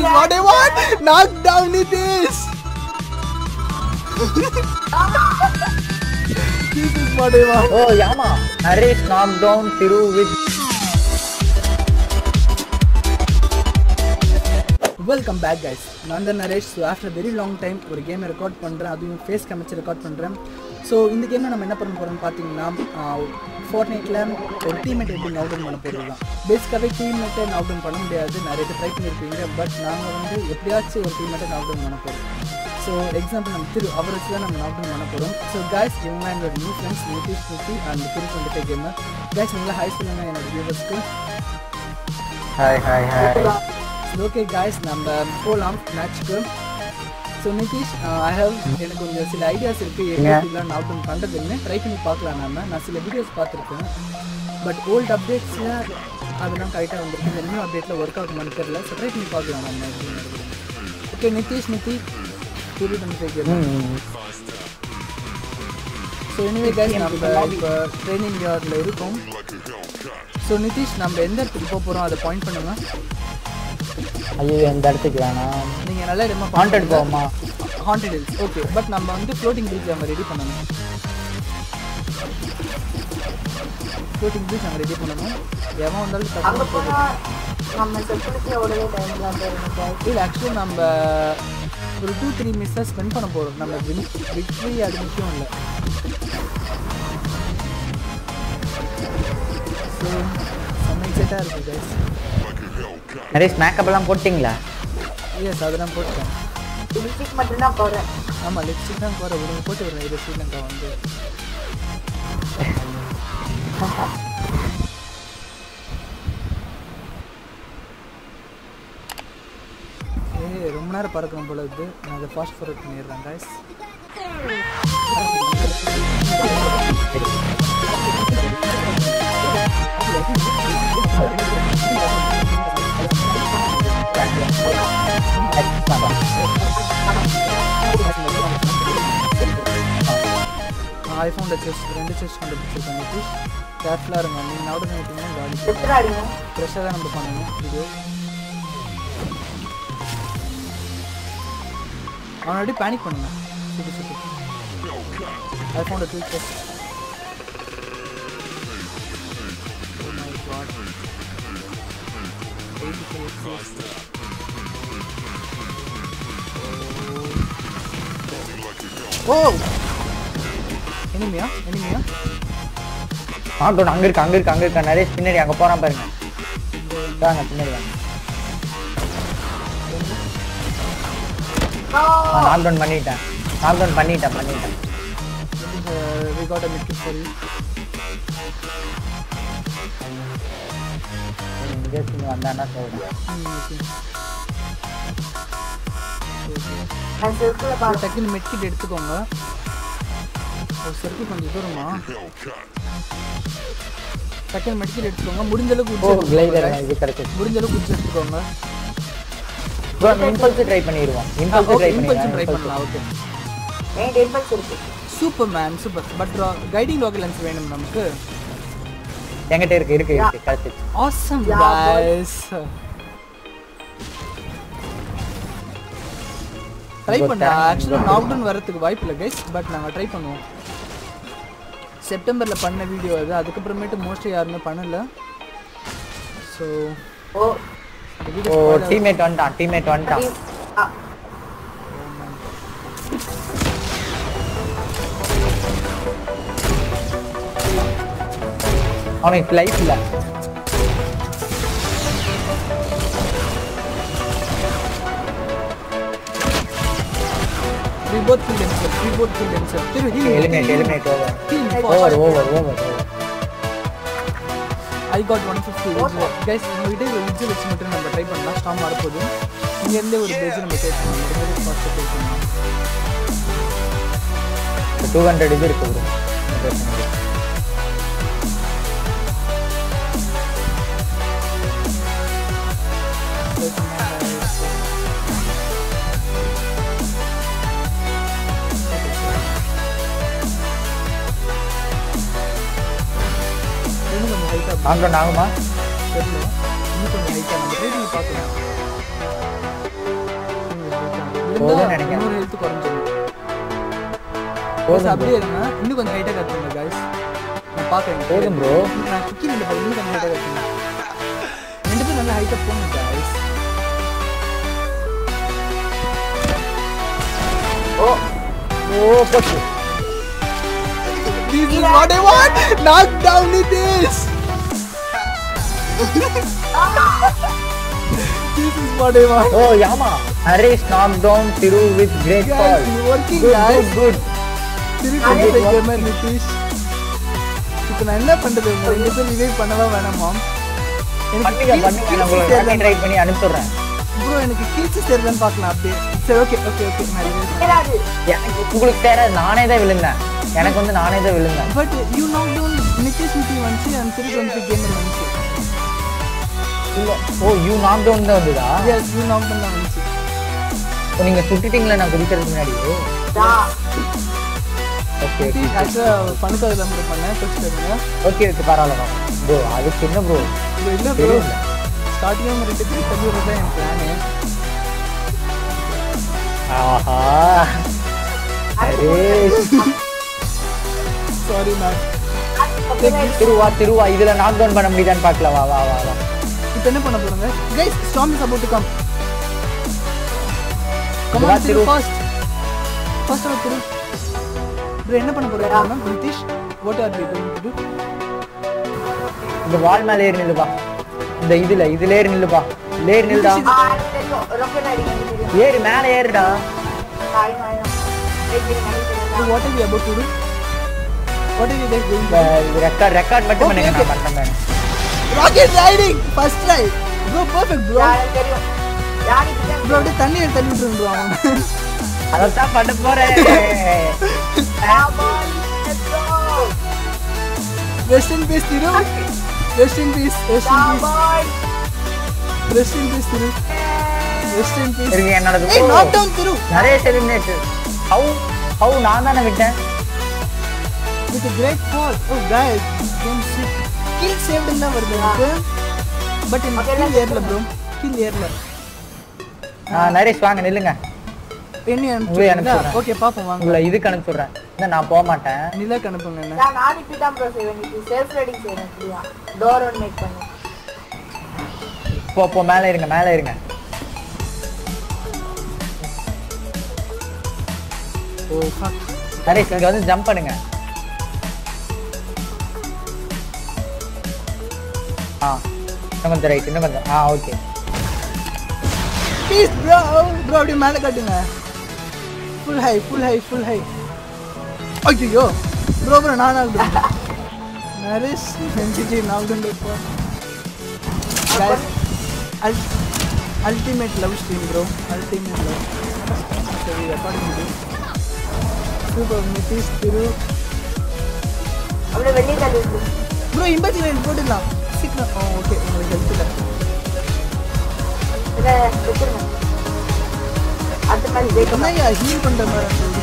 is what I want. Knock down Nitish. this is what I want. Oh யாமா Naresh knock down Thiru with welcome back guys நான் தான் Naresh so after very long time ஒரு கேமை record பண்ணுறேன் அதுவும் face காமிச்சு record பண்ணுறேன் ஸோ இந்த கேமில் நம்ம என்ன பண்ண போகிறோம்னு பார்த்தீங்கன்னா ஃபோர்ட் நைட்டில் ஒரு டீம்மேட் எப்படி நவுட் டவுன் பண்ண போகிறது தான் பேசிக்காகவே டீம்மேட்டை நவுட் டவுன் பண்ண முடியாது நிறைய பேர் ட்ரை பண்ணியிருப்பீங்க பட் நாங்கள் வந்து எப்படியாச்சும் ஒரு டீம்மேட்டை நவுட் டவுன் பண்ண போகிறோம் ஸோ எக்ஸாம்பிள் நம்ம திரு அவரை வச்சு தான் நம்ம நவுட் டவுன் பண்ண போகிறோம் ஸோ கைஸ் இவங்க என்னோட new friends Nitish Smriti and Thiru twenty five gamer guys உங்களை ஹை சொல்லுங்க என்னோட வியூவர்ஸ்க்கு hi hi hi okay guys நம்ம போகலாம் மேட்ச்க்கு ஸோ நிதிஷ் ஐ ஹவ் எனக்கு கொஞ்சம் சில ஐடியாஸ் இருக்குது எப்படிலாம் அவுட் டவுன் பண்ணுறதுன்னு ட்ரை பண்ணி பார்க்கலாம் நாம நான் சில வீடியோஸ் பார்த்துருக்கேன் பட் ஓல்டு அப்டேட்ஸில் அதெல்லாம் கரெக்டாக வந்திருக்கு இந்த நியூ அப்டேட்டில் ஒர்க் ஆகுமான்னு தெரியல ஸோ ட்ரை பண்ணி பார்க்கலாம் நம்ம ஓகே நிதிஷ் நிதி புரியுது நம்ம ஸோ எனிவே கைஸ் நம்ம இப்போ ட்ரைனிங் யார்டில் இருக்கோம் ஸோ நிதிஷ் நம்ம எந்த இடத்துக்கு போக போகிறோம் அதை பாயிண்ட் பண்ணுங்க ஐயோ இந்த இடத்துக்கு வேணாம் நீங்கள் நல்ல இடமா Haunted போவோமா? ஹாண்டட் ஹில்ஸ் ஓகே பட் நம்ம வந்து ஃப்ளோட்டிங் பிரிட்ஜ் அங்கே ரெடி பண்ணணும் ஃப்ளோட்டிங் பிரிட்ஜ் அங்கே ரெடி பண்ணணும் எவன் வந்தாலும் அங்க டக்குனு போனா நம்ம செக்யூரிட்டி உடனே டைம்லாம் போயிருந்தோம் இல்லை ஆக்சுவலி நம்ம ஒரு டூ த்ரீ மினிட்ஸாக ஸ்பெண்ட் பண்ண போகிறோம் நம்ம வின் விக்ட்ரி அது முக்கியம் இல்லை ஸோ செம்ம எக்ஸைட்டாக இருக்குது கைஸ் நரேஷ் மேக்கப் எல்லாம் போட்டிங்களா எஸ் அதெல்லாம் போட்டேன் லிப்ஸ்டிக் மட்டும்தான் போறேன் ஆமாம் லிப்ஸ்டிக் தான் போகிற ஒரு போட்டு விடுறேன் இது ஸ்ரீலங்கா வந்து ஏய் ரொம்ப நேரம் பறக்கணும் போல இது நான் அதை ஃபாஸ்ட் ஃபார்வர்ட் பண்ணிடுறேன் guys ஐஃபோன் செஸ் ரெண்டு செஸ் கண்டுபிடிச்சிருக்கேன் நிதிஷ் கேர்ஃபுல்லாக இருங்க நீங்கள் நவுடு நினைட்டீங்கன்னா காலி எத்தனை அடிங்க ஃப்ரெஷ்ஷாக தான் நம்ம பண்ணணும் இது அவனோட பேனிக் பண்ணுங்க சுட்டு சுட்டு I found two chest oh எனிமியா எனிமியா நாக் டவுன் அங்க இருக்கு அங்க இருக்கு அங்க இருக்கு நரேஷ் பின்னாடி அங்க போறான் பாருங்க வாங்க பின்னாடி வாங்க நாக் டவுன் பண்ணிட்டேன் நாக் டவுன் பண்ணிட்டேன் பண்ணிட்டேன் we got a mid for you இங்கே வந்தான்னா சொல்றேன் ம், okay. நான் செல்ஃபில் ஒரு பார்த்தேன் டக்குன்னு மெட்கிட் எடுத்துக்கோங்க ஒரு சர்க்கிள் கொஞ்சம் தூரமா டக்குன்னு மெட்கிட் எடுத்துக்கோங்க முடிஞ்ச அளவுக்கு ஓ உச்சி கிளைடர் எடுத்துக்கோங்க. இது கிடைச்சிச்சு முடிஞ்ச அளவுக்கு உச்சி எடுத்துக்கோங்க ப்ரோ இம்பல்ஸ் ட்ரை பண்ணிடுவோம் இம்பல்ஸ் ட்ரை இம்பல்ஸ் ட்ரை பண்ணிடுவோம் பண்ணலாம் ஓகே என் டெம்பல்ஸ் இருக்கு சூப்பர் மேன் சூப்பர் பட் கைடிங் லாக்கல் லென்ஸ் வேணும் நமக்கு என்கிட்ட இருக்கு இருக்கு இருக்கு கிடைச்சிச்சு awesome Yeah, boy. guys try Good பண்ண time. ஆக்சுவலாக லாக்டவுன் வரதுக்கு வாய்ப்பு இல்லை கைஸ் பட் நாங்கள் ட்ரை பண்ணுவோம் செப்டம்பரில் பண்ண வீடியோ அது அதுக்கப்புறமேட்டு மோஸ்ட்லி யாருமே பண்ணல ஸோ ஓ இந்த ஓ வீடியோ டீம்மேட் வந்துட்டான் டீம்மேட் வந்துட்டான் டீம் ஆ அவனுக்கு லைஃப் இல்ல we both killed themselves we both killed themselves Thiru heal me, eliminate heal me. Eliminate over Heal me over fast. Over over I got 150 guys உங்ககிட்ட ஒரு உஜ்ஜு வச்சு மட்டும் நம்ம ட்ரை பண்ணலாம் ஸ்டாம் வரப்போகுது இங்கேருந்தே ஒரு பேஜ் நம்ம டேக் பண்ணலாம் ஃபாஸ்ட்டாக டேக் பண்ணலாம் டூ ஹண்ட்ரட் இது இருக்கு ப்ரோ Take பண்ணலாம் guys. இன்னும் கொஞ்சம் ஹைட்டாக நாங்கள் ஆகுமா தெரியல இன்னும் கொஞ்சம் ஹைட்டாக நம்ம ட்ரைனிங் பார்க்கலாம் இருந்தா போதும்னு நினைக்கிறேன். இன்னொரு ஹெல்த் குறைஞ்சிடும் போதும் bro. அப்படியே இருங்க இன்னும் கொஞ்சம் ஹைட்டாக கற்றுங்க guys நான் பார்க்குறேன் போதும் bro. நான் குக்கிங் இல்லை இன்னும் கொஞ்சம் ஹைட்டாக கற்றுங்க ரெண்டு பேரும் நல்லா ஹைட்டாக போகணும் guys ஓ போச்சு This is what I want! Knock down with this! this is what I want. Oh யாமா Harish knock down Thiru with great Guys, call you working good guys. Good good திருப்பி வந்து gamer நிதிஷ். இப்போ நான் என்ன பண்றது உங்க ரெண்டு பேரும் ரிவைவ் பண்ணவா வேணாமா பண்ணுங்க பண்ணுங்க நான் உங்களுக்கு ட்ரை பண்ணி அனுப்பிடுறேன் ப்ரோ எனக்கு கீழ்ச்சி தெரியுதுன்னு பார்க்கலாம் அப்படியே சரி ஓகே ஓகே ஓகே நான் revive பண்றேன். தெரியாது எனக்கு உங்களுக்கு தெரியாது நானே தான் விழுந்தேன் எனக்கு வந்து நானே தான் விழுந்தேன் but you knock down Nitish நிதி வந்துச்சு அந்த திருப்பி வந்து கேமர் வந்துச்சு இல்ல ஓ யூ நாக் டவுன் தான் வந்ததா எஸ் யூ நாக் டவுன் தான் வந்துச்சு ஓ, நீங்க சுட்டுட்டீங்களா நான் குதிக்கிறதுக்கு முன்னாடி டா ஓகே நிதிஷ் ஆக்சுவலாக பணக்காக தான் ப்ரோ பண்ணேன் கொஞ்சம் தருங்க ஓகே ஓகே பரவாயில்ல ப்ரோ அதுக்கு என்ன ப்ரோ ப்ரோ இல்லை ப்ரோ தெரியல ஸ்டார்டிங் அவங்க ரெண்டு பேரும் தள்ளிடுறது தான் என் பிளானு ஆஹா ஹரிஷ் சாரி மேம் திருவா திருவா இதுல நாக் டவுன் பண்ண முடியுதான்னு பார்க்கலாம் வா வா வா வா இப்போ என்ன பண்ண போறோங்க guys storm is about to come come இதுவா on Thiru Thiru? First first அவர் திரு ப்ரோ என்ன பண்ண போறீங்க ma'am Nitish what are we going to to இந்த வால் மேல ஏறி நில்லுப்பா இந்த இதுல இதுல ஏறி நில்லுப்பா ஏறி நில்லுடா ஆ எனக்கு தெரியும் ரொக்க அடிக்க எனக்கு தெரியும் ஏறி மேல ஏறுடா ஆயிரம் ஆயிரம் வெயிட் எனக்கு தெரியும் what are we about to to what are we guys going இந்த இது ரெக்கார்ட் ரெக்கார்ட் மட்டும் Okay, பண்ணுங்க okay. நான் பண்றேன் rocket riding first try bro perfect bro எனக்கு தெரியும் யாருக்கு ப்ரோ அப்படியே தண்ணி எடுத்து தள்ளி விட்டுருங்க ப்ரோ அவன் அதான் பண்ண போறேன் rest in peace Thiru rest in peace rest in peace rest in peace Thiru rest in peace இருக்கு என்னோட ஏய் நாக் டவுன் திரு நிறைய செலிமினேட் ஹவு ஹவு நான் தானே விட்டேன் with great fall oh guys game kill saved தான் வருது எனக்கு பட் இந்த கில் ஏர்ல ப்ரோ கில் ஏர்ல ஆ, நரேஷ் வாங்க நில்லுங்க என்ன உங்களே அனுப்பிச்சு அனுப்பிச்சுடுறேன். ஓகே பாப்போம் வாங்க உங்களை இதுக்கு அனுப்பிச்சுடுறேன் இல்லை நான் போக மாட்டேன் நிலாக்கு அனுப்புங்க என்ன நான் நான் இப்படி தான் ப்ரோ செய்வேன் இது செல்ஃப் ரைடிங் செய்வேன் இப்படியா டோர் ஒன் மேக் பண்ணி போ போ மேலே இருங்க மேலே இருங்க ஓ ஃபக் நரேஷ் இங்க வந்து ஜம்ப் பண்ணுங்க ஆ இன்னும் கொஞ்சம் ரைட் இன்னும் கொஞ்சம் ஆ ஓகே ப்ளீஸ் ப்ரோ ப்ரோ அப்படியே மேலே காட்டுங்க full high full high full high ஐயோ ப்ரோ ப்ரோ நான் ஆகுது நரேஷ் சென்சிட்டி நாகுண்டு இப்போ ultimate love stream bro ultimate love சரி ரெக்கார்டிங் இது சூப்பர் நிதிஷ் திரு அப்படியே வெளியே தள்ளி விட்டு ப்ரோ இம்பத்தி லைன் போட்டுடலாம் சீக்கிரம் ஓ ஓகே உங்களுக்கு ஹெல்த் இல்லை இதை வச்சிருங்க அடுத்த மாதிரி ஜெயிக்கணும் என்னய்யா ஹீல் பண்ணுற மாதிரி